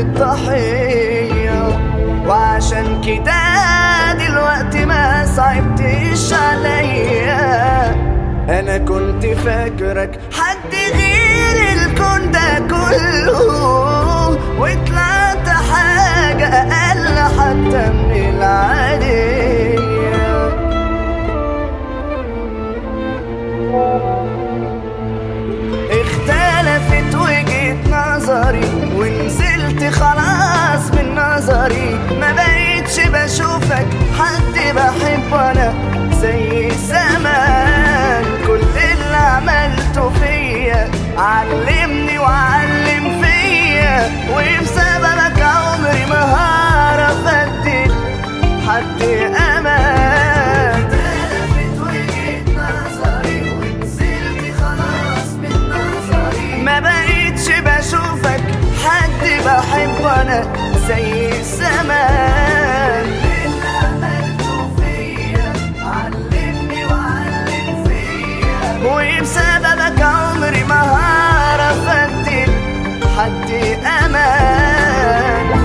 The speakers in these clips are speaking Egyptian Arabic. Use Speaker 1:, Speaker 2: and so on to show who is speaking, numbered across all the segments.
Speaker 1: الضحية وعشان كده دلوقتي ما صعبتش عليا انا كنت فاكرك حد غير الكون ده كله وطلعت حاجة اقل حتى من العادية اختلفت وجهة نظري ونزلت خلاص من نظري ما بقيتش بشوفك حد بحب انا زي زمان كل اللي عملته فيا علمني وعلم فيا وبسببك عمري ما هعرف ادي حد امان اختلفت وجهة نظري ونزلت خلاص من نظري ما بقيتش بشوفك حد بحب انا زي زمان اللي عملته فيا علمني وعلم فيا وبسببك عمري ما هعرف ادي حد امان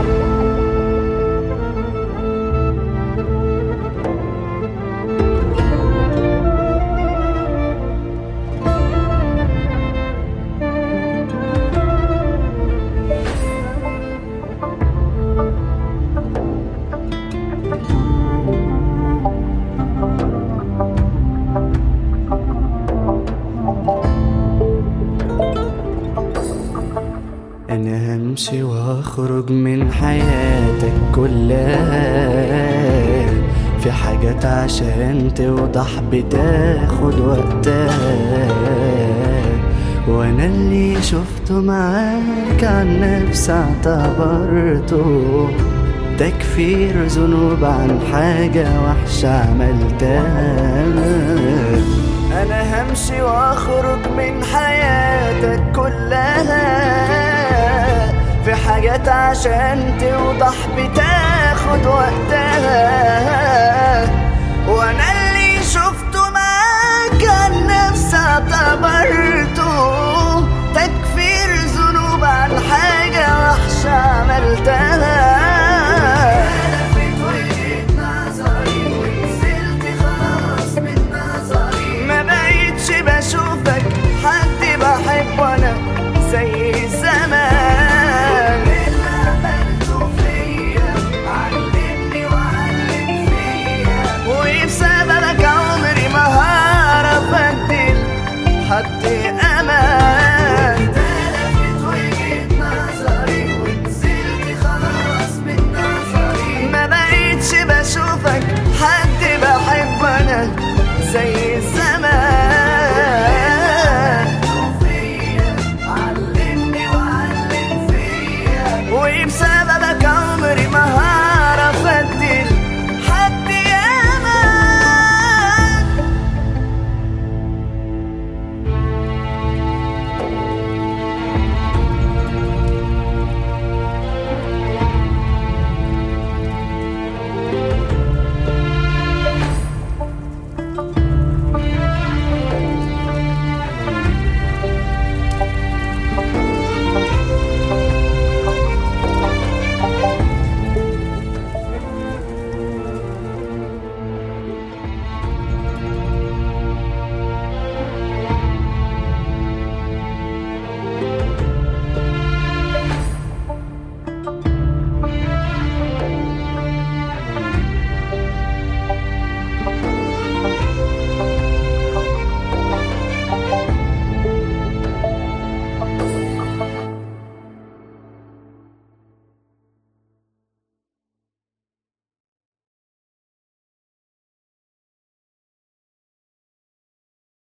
Speaker 1: انا همشي واخرج من حياتك كلها في حاجات عشان توضح بتاخد وقتها وانا اللي شفته معاك عن نفسي اعتبرته تكفير ذنوب عن حاجة وحشة عملتها أنا همشي وأخرج من حياتك كلها في حاجات عشان توضح بتاخد وقتها